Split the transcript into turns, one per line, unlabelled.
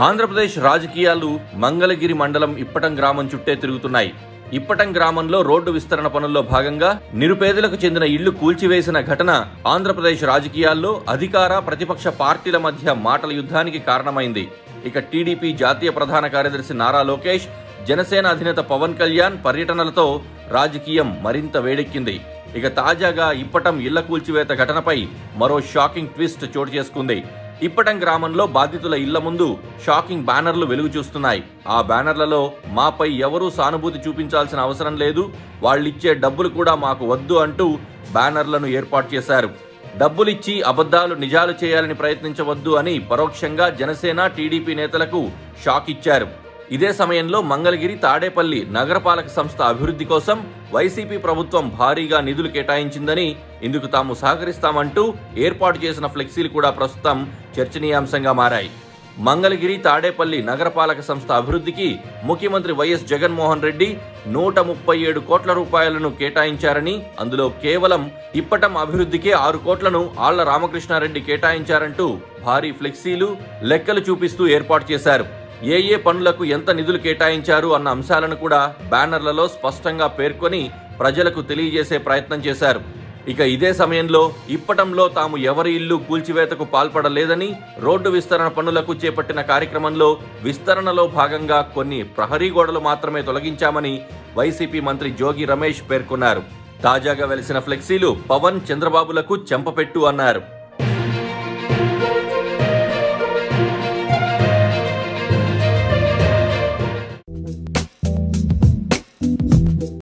ఆంధ్రప్రదేశ్ రాజకీయాలు మంగళగిరి మండలం ఇప్పటం గ్రామం చుట్టే తిరుగుతున్నాయి ఇప్పటం గ్రామంలో రోడ్డు విస్తరణ పనుల్లో భాగంగా నిరుపేదలకు చెందిన ఇళ్లు కూల్చివేసిన ఘటన ఆంధ్రప్రదేశ్ రాజకీయాల్లో అధికార ప్రతిపక్ష పార్టీల మధ్య మాటల యుద్ధానికి కారణమైంది ఇక టీడీపీ జాతీయ ప్రధాన కార్యదర్శి నారా లోకేష్ జనసేన అధినేత పవన్ కళ్యాణ్ పర్యటనలతో రాజకీయం మరింత వేడెక్కింది ఇక తాజాగా ఇప్పటం ఇళ్ల కూల్చివేత ఘటనపై మరో షాకింగ్ ట్విస్ట్ చోటు చేసుకుంది ఇప్పటం గ్రామంలో బాధితుల ఇళ్ల ముందు షాకింగ్ బ్యానర్లు వెలుగు చూస్తున్నాయి ఆ బ్యానర్లలో మాపై ఎవరూ సానుభూతి చూపించాల్సిన అవసరం లేదు వాళ్ళిచ్చే డబ్బులు కూడా మాకు వద్దు అంటూ బ్యానర్లను ఏర్పాటు చేశారు డబ్బులిచ్చి అబద్ధాలు నిజాలు చేయాలని ప్రయత్నించవద్దు అని పరోక్షంగా జనసేన టీడీపీ నేతలకు షాక్ ఇచ్చారు ఇదే సమయంలో మంగళగిరి తాడేపల్లి నగరపాలక సంస్థ అభివృద్ధి కోసం వైసీపీ ప్రభుత్వం భారీగా నిధులు కేటాయించిందని ఇందుకు తాము సహకరిస్తామంటూ ఏర్పాటు చేసిన ఫ్లెక్సీలు కూడా ప్రస్తుతం చర్చనీయాంశంగా మారాయి మంగళగిరి తాడేపల్లి నగరపాలక సంస్థ అభివృద్ధికి ముఖ్యమంత్రి వైఎస్ జగన్మోహన్ రెడ్డి నూట ముప్పై ఏడు కోట్ల రూపాయలను కేటాయించారని అందులో కేవలం ఇప్పటం అభివృద్ధికే ఆరు కోట్లను ఆళ్ల రామకృష్ణారెడ్డి కేటాయించారంటూ భారీ ఫ్లెక్సీలు లెక్కలు చూపిస్తూ ఏర్పాటు చేశారు ఏ ఏ పనులకు ఎంత నిధులు కేటాయించారు అన్న అంశాలను కూడా బ్యానర్లలో స్పష్టంగా పేర్కొని ప్రజలకు తెలియజేసే ప్రయత్నం చేశారు ఇక ఇదే సమయంలో ఇప్పటంలో తాము ఎవరి ఇల్లు కూల్చివేతకు పాల్పడలేదని రోడ్డు విస్తరణ పనులకు చేపట్టిన కార్యక్రమంలో విస్తరణలో భాగంగా కొన్ని ప్రహరీ గోడలు మాత్రమే తొలగించామని వైసీపీ మంత్రి జోగి రమేష్ పేర్కొన్నారు తాజాగా వెలిసిన ఫ్లెక్సీలు పవన్ చంద్రబాబులకు చెంపపెట్టు అన్నారు